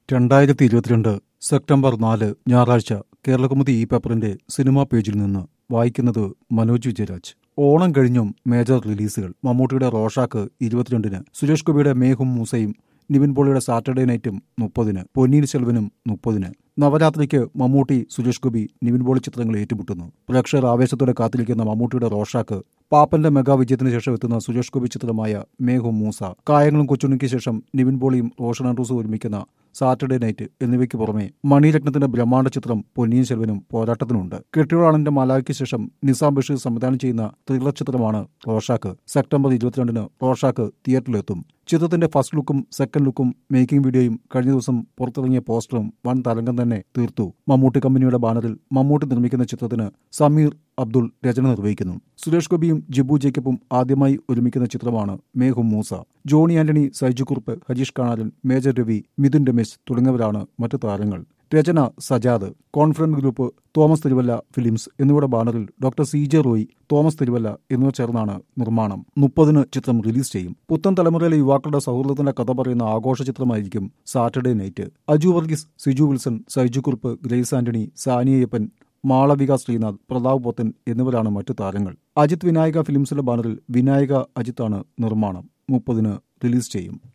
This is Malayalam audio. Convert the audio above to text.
രണ്ടായിരത്തി ഇരുപത്തിരണ്ട് സെപ്റ്റംബർ നാല് ഞായറാഴ്ച കേരളകൗമുദി ഈ പേപ്പറിന്റെ സിനിമാ പേജിൽ നിന്ന് വായിക്കുന്നത് മനോജ് വിജയരാജ് ഓണം കഴിഞ്ഞും മേജർ റിലീസുകൾ മമ്മൂട്ടിയുടെ റോഷാക്ക് ഇരുപത്തിരണ്ടിന് സുരേഷ് ഗോപിയുടെ മേഹും മൂസയും നിവിൻ പോളിയുടെ സാറ്റർഡേ നൈറ്റും മുപ്പതിന് പൊന്നീൻ സെൽവനും മുപ്പതിന് നവരാത്രിക്ക് മമ്മൂട്ടി സുരേഷ് ഗോപി നിവിൻ പോളി ചിത്രങ്ങൾ ഏറ്റുമുട്ടുന്നു പ്രേക്ഷകർ ആവേശത്തോടെ കാത്തിരിക്കുന്ന മമ്മൂട്ടിയുടെ റോഷാക്ക് പാപ്പന്റെ മെഗാ വിജയത്തിന് ശേഷം എത്തുന്ന സുരേഷ് ഗോപി ചിത്രമായ മേഹും മൂസ കായങ്ങളും കൊച്ചുണ്ണിക്ക് ശേഷം നിവിൻ പോളിയും റോഷൻ ആൻഡ്രൂസും ഒരുമിക്കുന്ന സാറ്റർഡേ നൈറ്റ് എന്നിവയ്ക്ക് പുറമെ മണിരത്നത്തിന്റെ ബ്രഹ്മാണ്ഡ ചിത്രം പൊന്നിയിൻ സെൽവനും പോരാട്ടത്തിനുണ്ട് കെട്ടിയോളാണിന്റെ മലായ്ക്ക് ശേഷം നിസാം ബഷീർ സംവിധാനം ചെയ്യുന്ന ത്രില്ലർ ചിത്രമാണ് റോഷാക്ക് സെപ്റ്റംബർ ഇരുപത്തിരണ്ടിന് റോഷാക്ക് തിയേറ്ററിലെത്തും ചിത്രത്തിന്റെ ഫസ്റ്റ് ലുക്കും സെക്കൻഡ് ലുക്കും മേക്കിംഗ് വീഡിയോയും കഴിഞ്ഞ ദിവസം പുറത്തിറങ്ങിയ പോസ്റ്ററും വൻ തരംഗം തന്നെ തീർത്തു മമ്മൂട്ടി കമ്പനിയുടെ ബാനറിൽ മമ്മൂട്ടി നിർമ്മിക്കുന്ന ചിത്രത്തിന് സമീർ അബ്ദുൾ രചന നിർവഹിക്കുന്നു സുരേഷ് ഗോപിയും ജിബു ജേക്കബും ആദ്യമായി ഒരുമിക്കുന്ന ചിത്രമാണ് മേഹും മൂസ ജോണി ആന്റണി സൈജു കുറുപ്പ് ഹജീഷ് കാണാരൻ മേജർ രവി മിഥുൻ രമേശ് തുടങ്ങിയവരാണ് മറ്റു താരങ്ങൾ രചന Sajad conference group Thomas Thiruvalla films എന്നിവയുടെ ബാനറിൽ doctor C J Roy Thomas Thiruvalla എന്നിവർ ചേർന്നാണ് നിർമ്മാണം മുപ്പതിന് ചിത്രം റിലീസ് ചെയ്യും പുത്തൻ തലമുറയിലെ യുവാക്കളുടെ സൗഹൃദത്തിന്റെ കഥ പറയുന്ന ആഘോഷ ചിത്രമായിരിക്കും സാറ്റർഡേ നൈറ്റ് അജു വർഗീസ് സിജു വിൽസൺ സൈജു കുറുപ്പ് ഗ്രേസ് ആന്റണി സാനിയപ്പൻ മാളവിക ശ്രീനാഥ് പ്രതാപ് പോത്തൻ എന്നിവരാണ് മറ്റു താരങ്ങൾ അജിത് വിനായക ഫിലിംസിന്റെ ബാനറിൽ വിനായക അജിത്താണ് നിർമ്മാണം മുപ്പതിന് റിലീസ് ചെയ്യും